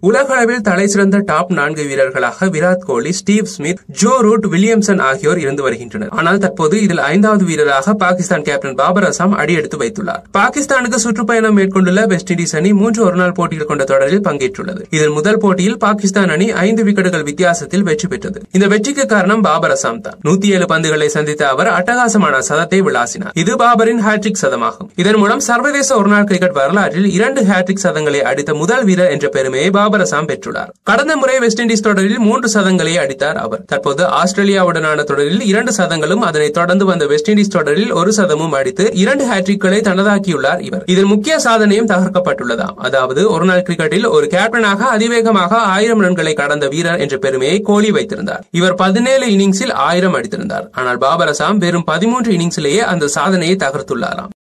உலக அளவில் தலை சிறந்த டாப் நான்கு வீரர்களாக Virat Kohli Steve Smith Joe Root Williamson ஆகியோர் இருந்து வருகின்றனர் ஆனால் தற்போது இதில் ஐந்தாவது வீரராக பாகிஸ்தான் கேப்டன் பாபர் அசாம் அடியெடுத்து வைத்துள்ளார் பாகிஸ்தானுக்கு சுற்றுப்பயணம் மேற்கொண்டுள்ள வெஸ்ட் இண்டீஸ் அணி மூன்று ஒருநாள் போட்டிகள் கொண்ட தொடரில் பங்கேற்றுள்ளது இதில் முதல் போட்டியில் பாகிஸ்தான் அணி ஐந்து விக்கெட்டுகள் வித்தியாசத்தில் வெற்றி பெற்றது இந்த வெற்றிக்கு காரணம் பாபர் அசாம் தான் நூத்தி ஏழு பந்துகளை சந்தித்த அவர் அட்டகாசமான சதத்தை விளாசினார் இது பாபரின் ஹேட்ரிக் சதமாகும் இதன் மூலம் சர்வதேச ஒருநாள் கிரிக்கெட் வரலாற்றில் இரண்டு ஹேட்ரிக் சதங்களை அடித்த முதல் வீரர் என்ற பெருமையை பாபர் அசாம் பெற்றுள்ளார் கடந்த முறை வெஸ்ட் இண்டீஸ் தொடரில் மூன்று சதங்களை அடித்தார் அவர் தற்போது ஆஸ்திரேலியாவுடனான தொடரில் இரண்டு சதங்களும் அதனைத் தொடர்ந்து வந்த வெஸ்ட் இண்டீஸ் தொடரில் ஒரு சதமும் அடித்து இரண்டு ஹேட்ரிக்களை தனதாக்கியுள்ளார் இவர் இதில் முக்கிய சாதனையும் தகர்க்கப்பட்டுள்ளதாம் அதாவது ஒருநாள் கிரிக்கெட்டில் ஒரு கேப்டனாக அதிவேகமாக ஆயிரம் ரன்களை கடந்த வீரர் என்ற பெருமையை கோலி வைத்திருந்தார் இவர் பதினேழு இன்னிங்ஸில் ஆயிரம் அடித்திருந்தார் ஆனால் பாபர் அசாம் வெறும் பதிமூன்று இன்னிங்ஸிலேயே அந்த சாதனையை தகர்த்துள்ளாராம்